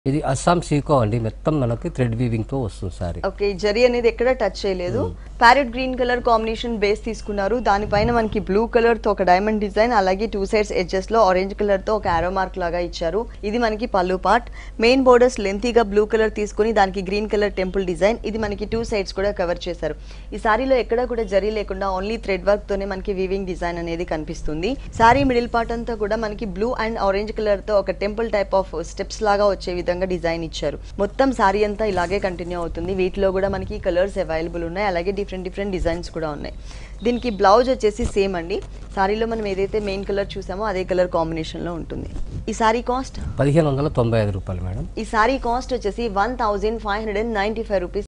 ఇది అస్సాం సీకో అండి మొత్తం మనకి థ్రెడ్ వీవింగ్ తో వస్తుంది సారీ ఓకే జరీ అనేది ఎక్కడ టచ్ చేయలేదు parrot green colour combination base తీసుకున్నారు దానిపైన మనకి బ్లూ కలర్ తో ఒక డైమండ్ డిజైన్ అలాగే టూ సైడ్స్ ఎడ్జెస్ లో ఆరెంజ్ కలర్ తో ఒక ఆరో మార్క్ లాగా ఇచ్చారు ఇది మనకి పళ్ళు పార్ట్ మెయిన్ బోర్డర్స్ లెంతీగా బ్లూ కలర్ తీసుకుని దానికి గ్రీన్ కలర్ టెంపుల్ డిజైన్ ఇది మనకి టూ సైడ్స్ కూడా కవర్ చేశారు ఈ సారీలో ఎక్కడ కూడా జరీ లేకుండా ఓన్లీ థ్రెడ్ వర్క్ తోనే మనకి వీవింగ్ డిజైన్ అనేది కనిపిస్తుంది సారీ మిడిల్ పార్ట్ అంతా కూడా మనకి బ్లూ అండ్ ఆరెంజ్ కలర్ తో ఒక టెంపుల్ టైప్ ఆఫ్ స్టెప్స్ లాగా వచ్చే విధంగా డిజైన్ ఇచ్చారు మొత్తం సారీ అంతా ఇలాగే కంటిన్యూ అవుతుంది వీటిలో కూడా మనకి కలర్స్ అవైలబుల్ ఉన్నాయి అలాగే డిఫరెంట్ డిఫరెంట్ డిజైన్స్ కూడా ఉన్నాయి దీనికి బ్లౌజ్ వచ్చేసి సేమ్ అండి సారీలో మనం ఏదైతే మెయిన్ కలర్ చూసామో అదే కలర్ కాంబినేషన్ లో ఉంటుంది ఈ సారీ కాస్ట్ పదిహేను వందల తొంభై ఐదు రూపాయలు మేడం ఈ సారీ కాస్ట్ వచ్చేసి one thousand five hundred and ninety five rupees